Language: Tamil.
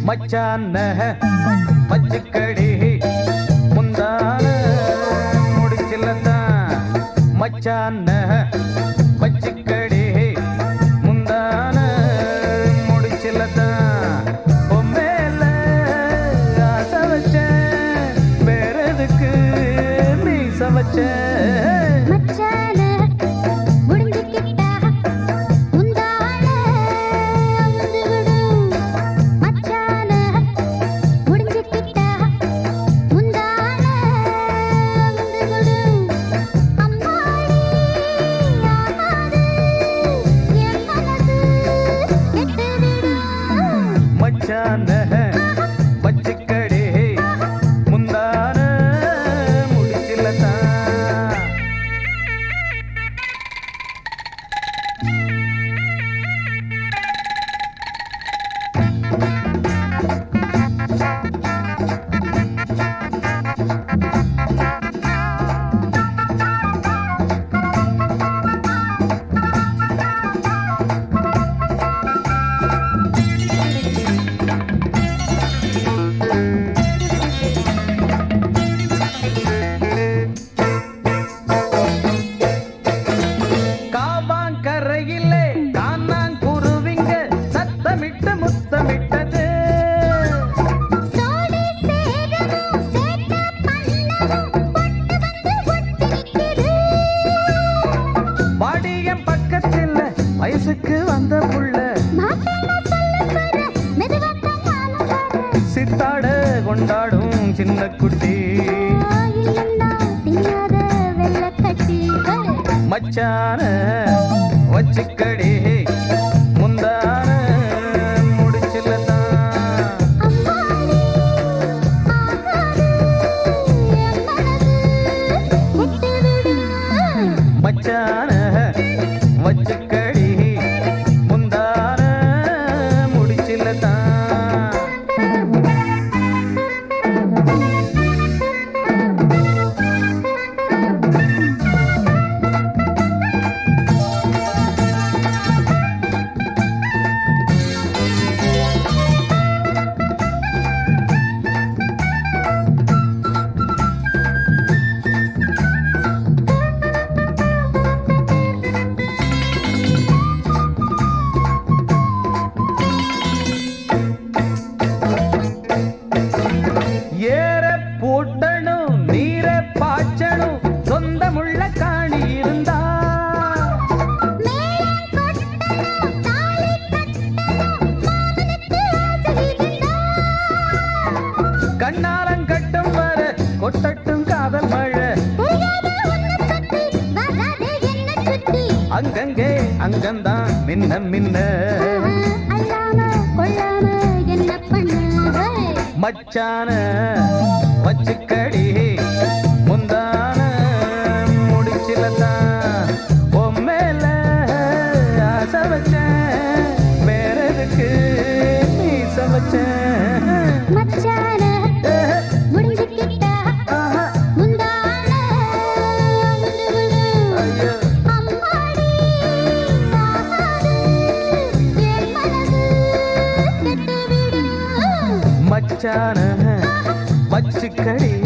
மச்சான பச்சைக்கடி முந்தான முடிச்சில்லதான் மச்சான பச்சைக்கடி முந்தான முடிச்சில்லதான் உம்மேல ஆசை வச்சேன் வேற எதுக்கு மீச வச்சேன் மச்சான முடிஞ்சுக்கிட்டா உந்தான அவுந்து விடும் மச்சான முடிஞ்சுக்கிட்டா உந்தான அவுந்து விடும் அம்மாடி ஆகாது என் மனசு கெட்டு விடும் மச்சான பச்சைக்கடி முந்தான முடிச்சில்லதான் காவாங்கரையிலே காணாங்குருவிங்க சத்தமிட்டு முத்தமிட்டது சோடி சேரணும் சேட்ட பண்ணணும் பொட்டு வந்து ஒட்டி நிக்குது வாடியம் பக்கத்தில் வயசுக்கு வந்த புள்ள மாப்பிள்ளை சொல்ல போற மெதுவாத்தான் நானும் வரேன் சித்தாட கொண்டாடும் சின்ன குட்டி இல்லைன்னா தின்னாத வெள்ளக்கட்டிகள் மச்சான வச்சுக்கடி முந்தான முடிச்சில்லதான் அம்மாடி ஆகாது என் மனசு விட்டு விடும் மச்சான வச்சுக்கடி முந்தான முடிச்சில்லதான் ஏற பூட்டணும் நீர பாய்ச்சணும் சொந்தமுள்ள காணி இருந்தா மேளம் கொட்டணும் தாலி கட்டணும் மாமனுக்கு ஆசை இருந்தா கண்ணாலங்கட்டும் வர கொட்டட்டும் காதல் மழை தெரியாத உன்னை பத்தி வராதே என்ன சுத்தி அங்கங்கே அங்கந்தான் மின்ன மின்ன அல்லாம கொள்ளாம என்ன பண்ண மச்சான வச்சுக்கடி முந்தான முடிச்சிலதான் உம்மேல ஆசை வச்சேன் வேற எதுக்கு மீச வச்சேன் மச்சான முடிஞ்சுக்கிட்டா ஆஹா, முந்தான அவுந்து விடும் ஐயோ. அம்மாடி ஆகாது என் மனசு கெட்டு விடும் மச்சான வச்சுக்கடி